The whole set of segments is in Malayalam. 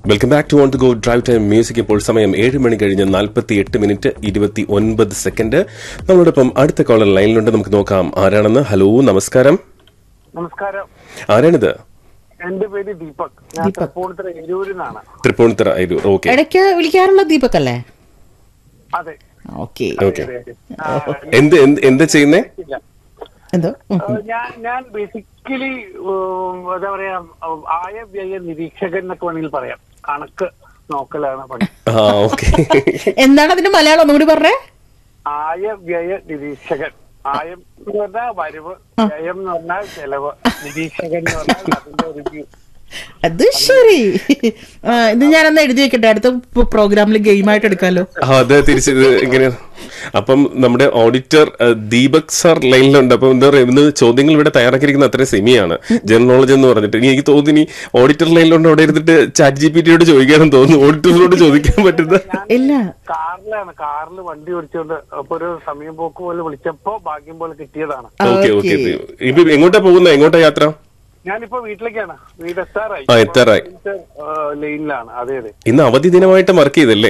Welcome back to on to go drive time music ഇപ്പോൾ സമയം ഏഴ് മണി കഴിഞ്ഞ് നാൽപ്പത്തി എട്ട് മിനിറ്റ് ഇരുപത്തി ഒൻപത് സെക്കൻഡ് നമ്മളോടൊപ്പം അടുത്ത കോളർ ലൈനിലുണ്ട് നമുക്ക് നോക്കാം ആരാണെന്ന് ഹലോ നമസ്കാരം നമസ്കാരം ആരാണിത് എന്റെ പേര് ദീപക് ഞാൻ തൃപ്പൂണിത്തുറ എരൂരിന്നാണ് തൃപ്പൂണിത്തറ അയലൂർ ഓക്കെ ഇടയ്ക്ക് വിളിക്കാറുള്ള ദീപക് അല്ലേ അതെ ഓക്കെ ഓക്കെ എന്ത് എന്ത് എന്താ ചെയ്യുന്നേ ഇല്ല. എന്തോ ഉം. ഏഹ് ഞാൻ ഞാൻ ബേസിക്കലി എന്താ പറയാ ഉം, ആയ വ്യയ നിരീക്ഷകൻ എന്നൊക്കെ വേണമെങ്കിൽ പറയാം കണക്ക് നോക്കലാണ് പണി ആ ഓക്കെ എന്താണ് അതിന്റെ മലയാളം ഒന്നുകൂടി പറഞ്ഞേ ആയ വ്യയ നിരീക്ഷകൻ ആയം എന്ന് പറഞ്ഞാൽ വരവ് വ്യയം എന്ന് പറഞ്ഞാൽ ചെലവ് നിരീക്ഷകൻ എന്ന് പറഞ്ഞാൽ അതിന്റെ റിവ്യൂ അത് ശരി ആ, ഇത് ഞാനന്ന് എഴുതി വെക്കട്ടെ അടുത്ത പ്രോഗ്രാമിൽ ഗെയിമായിട്ട് എടുക്കാലോ അത് തിരിച്ച് ഇത് ഇങ്ങനെ അപ്പം നമ്മുടെ ഓഡിറ്റർ അഹ്, ദീപക് സാർ ലൈനിലുണ്ട് അപ്പം എന്താ പറയുക ഇന്ന് ചോദ്യങ്ങൾ ഇവിടെ തയ്യാറാക്കിയിരിക്കുന്ന അത്രയും സെമിയാണ് ജനറൽ നോളജ് എന്ന് പറഞ്ഞിട്ട് ഇനി എനിക്ക് തോന്നി ഓഡിറ്റർ ലൈനിലുണ്ട് അവിടെ ഇരുന്നിട്ട് ചാറ്റ് ജി പി ടിയോട് ചോദിക്കാനും തോന്നുന്നു ഓഡിറ്ററിനോട് ചോദിക്കാൻ പറ്റുന്ന ഇല്ല കാറിലാണ് കാറിൽ വണ്ടി ഓടിച്ചുകൊണ്ട് അപ്പൊ ഒരു സമയം പോക്ക് പോലെ വിളിച്ചപ്പോ ഭാഗ്യം പോലെ കിട്ടിയതാണ് ഓക്കെ ഓക്കെ Okay. ഇപ്പൊ എങ്ങോട്ടാ പോകുന്നത് എങ്ങോട്ടാ യാത്ര ഞാനിപ്പോ വീട്ടിലേക്കാണ് വീട് എത്താറായി ആ, എത്താറായി. ലൈനിലാണ് അതെ അതെ ഇന്ന് അവധി ദിനമായിട്ട് വർക്ക് ചെയ്തല്ലേ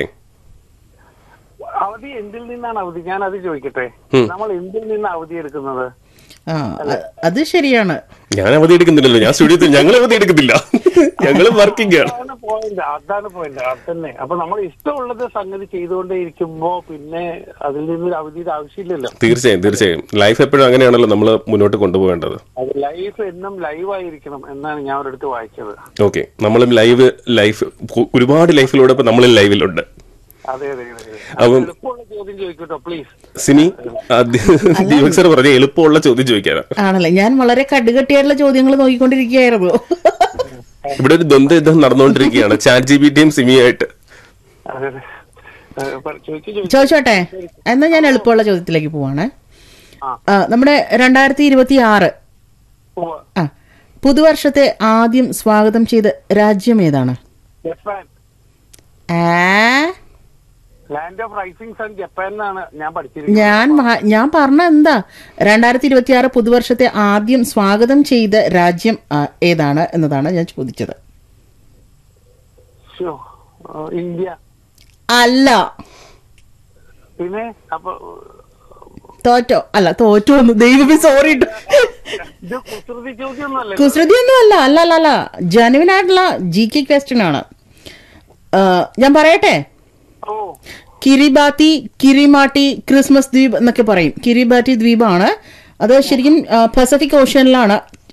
അവധി എന്തിൽ നിന്നാണ് അവധി ഞാൻ അത് ചോദിക്കട്ടെ നമ്മൾ എന്തിൽ നിന്ന് അവധി എടുക്കുന്നത് ആ അ- അത് ശരിയാണ് ഞാൻ അവധി എടുക്കുന്നില്ലല്ലോ ഞാൻ സ്റ്റുഡിയോത്തിൽ ഞങ്ങൾ അവധി എടുക്കുന്നില്ല ഞങ്ങൾ വർക്കിംഗ് ആണ് അതാണ് പോയിന്റ് അതാണ് പോയിന്റ് അത് തന്നെ അപ്പൊ നമ്മൾ ഇഷ്ടമുള്ളത് സംഗതി ചെയ്തുകൊണ്ടേ ഇരിക്കുമ്പോ പിന്നെ അതിൽ നിന്ന് ഒരു അവധിയുടെ ആവശ്യമില്ലല്ലോ തീർച്ചയായും തീർച്ചയായും ലൈഫ് എപ്പോഴും അങ്ങനെയാണല്ലോ നമ്മൾ മുന്നോട്ട് കൊണ്ടുപോകേണ്ടത് അത് ലൈഫ് എന്നും ലൈവ് ആയിരിക്കണം എന്നാണ് ഞാൻ ഒരിടത്ത് വായിച്ചത് ഓക്കെ നമ്മളും ലൈവ് ലൈഫ് ഒരുപാട് ലൈഫിലൂടെ ഇപ്പൊ നമ്മളും ലൈവിലുണ്ട് അതെ അതെ അതെ അതെ. അപ്പം- എളുപ്പമുള്ള ചോദ്യം ചോദിക്കട്ടോ പ്ലീസ് സിനി ആ, ദീ- ദീപക് സാർ പറഞ്ഞ എളുപ്പമുള്ള ചോദ്യം ചോദിക്കാനാ ആണല്ലേ ഞാൻ വളരെ കടുകട്ടിയായിട്ടുള്ള ചോദ്യങ്ങൾ നോക്കിക്കൊണ്ടിരിക്കുകയായിരുന്നു ഇവിടെ ഒരു ദ്വന്ദ്വ യുദ്ധം നടന്നുകൊണ്ടിരിക്കുകയാണ് ചാറ്റ് ജി ബി ടിയും സിമിയായിട്ട് അതെ അതെ ഏഹ്, പറ- ചോദിക്കൂ ചോദിക്കൂ ചോദിച്ചോട്ടെ എന്നാ ഞാൻ എളുപ്പമുള്ള ചോദ്യത്തിലേക്ക് പോവാണ് ആ. ആ, നമ്മുടെ രണ്ടായിരത്തി ഇരുപത്തി ആറ് ഉവ്വ്. ആ പുതുവർഷത്തെ ആദ്യം സ്വാഗതം ചെയ്ത രാജ്യം ഏതാണ് ജപ്പാൻ ആ land of rising sun Japan എന്നാണ് ഞാൻ പഠിച്ചിരിക്കുന്നത് ഞാൻ മ- ഞാൻ പറഞ്ഞ എന്താ രണ്ടായിരത്തി ഇരുപത്തി ആറ് പുതുവർഷത്തെ ആദ്യം സ്വാഗതം ചെയ്ത രാജ്യം ആ, ഏതാണ് എന്നതാണ് ഞാൻ ചോദിച്ചത് ശ്ശോ, ഏഹ്, ഇന്ത്യ അല്ല പിന്നെ അപ്പൊ തോറ്റോ അല്ല തോറ്റോ ഒന്ന് ദൈവമേ സോറി ഇത് കുസൃതി ചോദ്യം ഒന്നല്ലേ കുസൃതി ഒന്നും അല്ല അല്ല അല്ല അല്ല ജനുവിൻ ആയിട്ടുള്ള ജി കെ ക്വസ്റ്റ്യൻ ആണ് ആ, ഞാൻ പറയട്ടെ ഓ കിരിബാത്തി കിരിമാട്ടി ക്രിസ്മസ് ദ്വീപ് എന്നൊക്കെ പറയും കിരിബാറ്റി ദ്വീപാണ് അത് ശരിക്കും ആ, പസഫിക് ഓഷ്യനിലാണ്